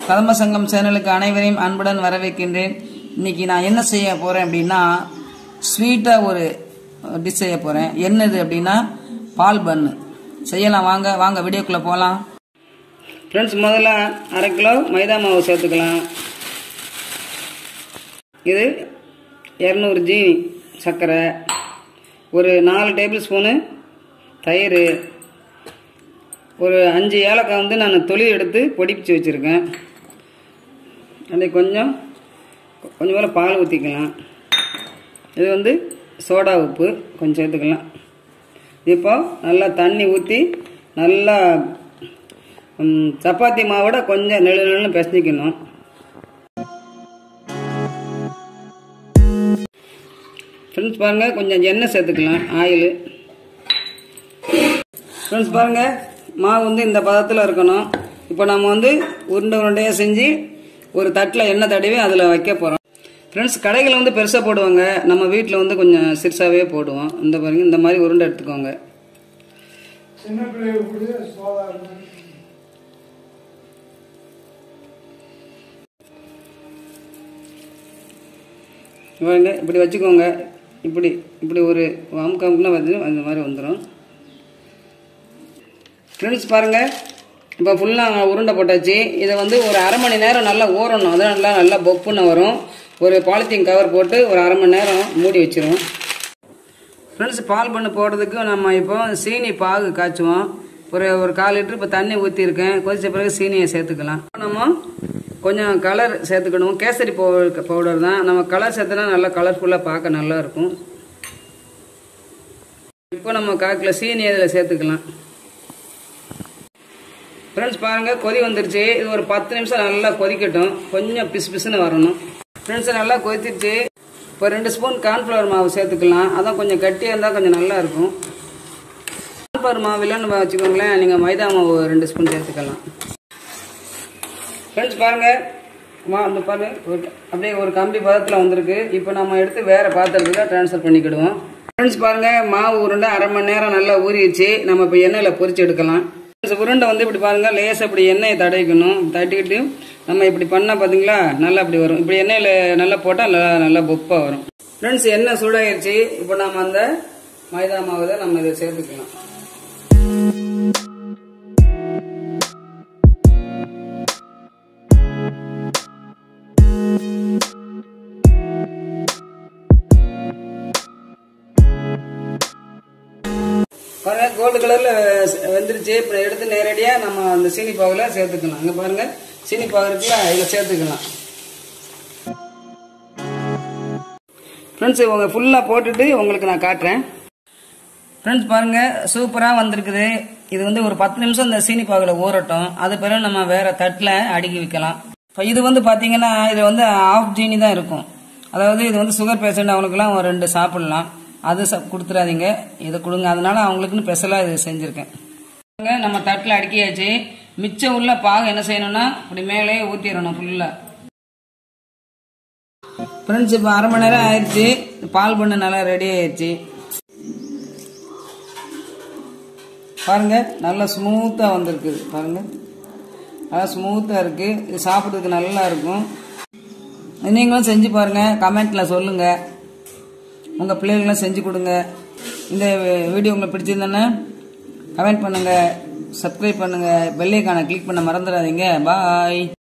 கதம்ப சங்கம் சேனலுக்கு அனைவரையும் அன்புடன் வரவேற்கின்றேன் இன்னைக்கு நான் என்ன செய்ய போறேன் அப்படின்னா ஸ்வீட்டா ஒரு டிஷ் செய்ய போறேன் என்னது அப்படின்னா பால் பன்னு செய்யலாம் வாங்க வாங்க வீடியோக்குள்ள போகலாம் ஃப்ரெண்ட்ஸ் முதல்ல அரை கிலோ மைதா மாவு சேர்த்துக்கலாம் இது இரநூறு ஜீனி சர்க்கரை ஒரு நாலு டேபிள் ஸ்பூனு தயிர் ஒரு அஞ்சு ஏலக்காய் வந்து நான் தொலி எடுத்து பொடிப்பிச்சு வச்சுருக்கேன் அப்படியே கொஞ்சம் கொஞ்சம் போல் பால் ஊற்றிக்கலாம் இது வந்து சோடா உப்பு கொஞ்சம் சேர்த்துக்கலாம் இப்போ நல்லா தண்ணி ஊற்றி நல்லா ம், சப்பாத்தி மாவோட கொஞ்சம் நெழு நெழுன்னு பிசைஞ்சிக்கணும் ஃப்ரெண்ட்ஸ் பாருங்கள் கொஞ்சம் எண்ணெய் சேர்த்துக்கலாம் ஆயில் ஃப்ரெண்ட்ஸ் பாருங்கள் மாவு வந்து இந்த பதத்தில் இருக்கணும் இப்போ நம்ம வந்து உருண்டை உருண்டையாக செஞ்சு ஒரு தட்டில் எண்ணெய் தடவி அதில் வைக்க போகிறோம் ஃப்ரெண்ட்ஸ் கடைகளில் வந்து பெருசாக போடுவாங்க நம்ம வீட்டில் வந்து கொஞ்சம் சிறுசாகவே போடுவோம் இந்த பாருங்க இந்த மாதிரி உருண்டை எடுத்துக்கோங்க சின்ன பிள்ளைகள் கூட சோதா பாருங்க இப்படி வச்சுக்கோங்க இப்படி இப்படி ஒரு அமுக்கம்னா வந்து அந்த மாதிரி வந்துடும் ஃப்ரெண்ட்ஸ் பாருங்கள் இப்போ ஃபுல்லாக உருண்டை போட்டாச்சு இதை வந்து ஒரு அரை மணி நேரம் நல்லா ஊறணும் அது நல்லா நல்லா பொப்புன்னு வரும் ஒரு பாலித்தீன் கவர் போட்டு ஒரு அரை மணி நேரம் மூடி வச்சிரும் ஃப்ரெண்ட்ஸ் பால் பண்ணு போடுறதுக்கு நம்ம இப்போ சீனி பாகு காய்ச்சுவோம் ஒரு ஒரு கால் லிட்டர் இப்போ தண்ணி ஊற்றிருக்கேன் கொதிச்ச பிறகு சீனியை சேர்த்துக்கலாம் நம்ம கொஞ்சம் கலர் சேர்த்துக்கணும் கேசரி பவுடர் பவுடர் தான் நம்ம கலர் சேர்த்தனா நல்லா கலர்ஃபுல்லாக பார்க்க நல்லா இருக்கும் இப்போ நம்ம கால் கிலோ சீனி அதில் சேர்த்துக்கலாம் ஃப்ரெண்ட்ஸ் பாருங்கள் கொதி வந்துருச்சு இது ஒரு பத்து நிமிஷம் நல்லா கொதிக்கட்டும் கொஞ்சம் பிசு பிசுன்னு வரணும் ஃப்ரெண்ட்ஸ் நல்லா கொதிச்சிருச்சு இப்போ ரெண்டு ஸ்பூன் கார்ன்ஃப்ளவர் மாவு சேர்த்துக்கலாம் அதான் கொஞ்சம் கட்டியாக இருந்தால் கொஞ்சம் நல்லா இருக்கும் கார்ன்ஃப்ளவர் மாவு இல்லைன்னு வச்சுக்கோங்களேன் நீங்கள் மைதா மாவு ரெண்டு ஸ்பூன் சேர்த்துக்கலாம் ஃப்ரெண்ட்ஸ் பாருங்கள் மா அந்த பாரு ஒரு அப்படியே ஒரு கம்பி பதத்தில் வந்திருக்கு இப்போ நம்ம எடுத்து வேறு பாத்திரத்துக்கு ட்ரான்ஸ்ஃபர் பண்ணிக்கிடுவோம் ஃப்ரெண்ட்ஸ் பாருங்கள் மாவு உருண்டை அரை மணி நேரம் நல்லா ஊறிடுச்சு நம்ம இப்போ எண்ணெயில் பொரிச்சு எடுக்கலாம் ஃப்ரெண்ட்ஸ் உருண்டை வந்து இப்படி பாருங்கள் லேசாக இப்படி எண்ணெயை தடவிக்கணும் தட்டிக்கிட்டு நம்ம இப்படி பண்ணால் பார்த்தீங்களா நல்லா இப்படி வரும் இப்படி எண்ணெயில் நல்லா போட்டால் நல்லா நல்லா பொப்பாக வரும் ஃப்ரெண்ட்ஸ் எண்ணெய் சூடாயிருச்சு இப்போ நம்ம அந்த மைதா மாவு தான் நம்ம இதை சேர்த்துக்கலாம் பாருங்க கோல்டு கலர்ல வெந்துருச்சு இப்போ எடுத்து நேரடியா நம்ம அந்த சீனி பாகுல சேர்த்துக்கலாம் இங்க பாருங்க சீனி பாகு இருக்குல்ல இதில் சேர்த்துக்கலாம் ஃப்ரெண்ட்ஸ் இவங்க ஃபுல்லாக போட்டுட்டு உங்களுக்கு நான் காட்டுறேன் ஃப்ரெண்ட்ஸ் பாருங்க சூப்பராக வந்திருக்குது இது வந்து ஒரு பத்து நிமிஷம் இந்த சீனி பாகுல ஊறட்டும் அது பிறகு நம்ம வேற தட்டில் அடுக்கி வைக்கலாம் இப்போ இது வந்து பார்த்தீங்கன்னா இது வந்து ஆஃப் ஜீனி தான் இருக்கும் அதாவது இது வந்து சுகர் பேஷண்ட் அவங்களுக்குலாம் ஒரு ரெண்டு சாப்பிடலாம் அது ச- கொடுத்துறாதீங்க இதை கொடுங்க அதனால அவங்களுக்குன்னு ஸ்பெஷலாக இது செஞ்சுருக்கேன் பாருங்க, நம்ம தட்டில் அடுக்கியாச்சு மிச்சம் உள்ள பாகு என்ன செய்யணும்னா இப்படி மேலே ஊற்றிடணும் ஃபுல்லாக ஃப்ரெண்ட்ஸ் இப்போ அரை மணி நேரம் ஆயிடுச்சு பால் பண்ண நல்லா ரெடி ஆயிடுச்சு பாருங்க நல்லா ஸ்மூத்தாக வந்திருக்குது பாருங்க நல்லா ஸ்மூத்தாக இருக்கு இது சாப்பிட்றதுக்கு நல்லா இருக்கும் நீங்களும் செஞ்சு பாருங்க கமெண்ட்ல சொல்லுங்க உங்க பிள்ளைகளும் செஞ்சு கொடுங்க இந்த வீடியோ உங்களுக்கு பிடிச்சிருந்தேன்னா கமெண்ட் பண்ணுங்க சப்ஸ்கிரைப் பண்ணுங்க பெல்லைக்கான கிளிக் பண்ண மறந்துடாதீங்க பாய்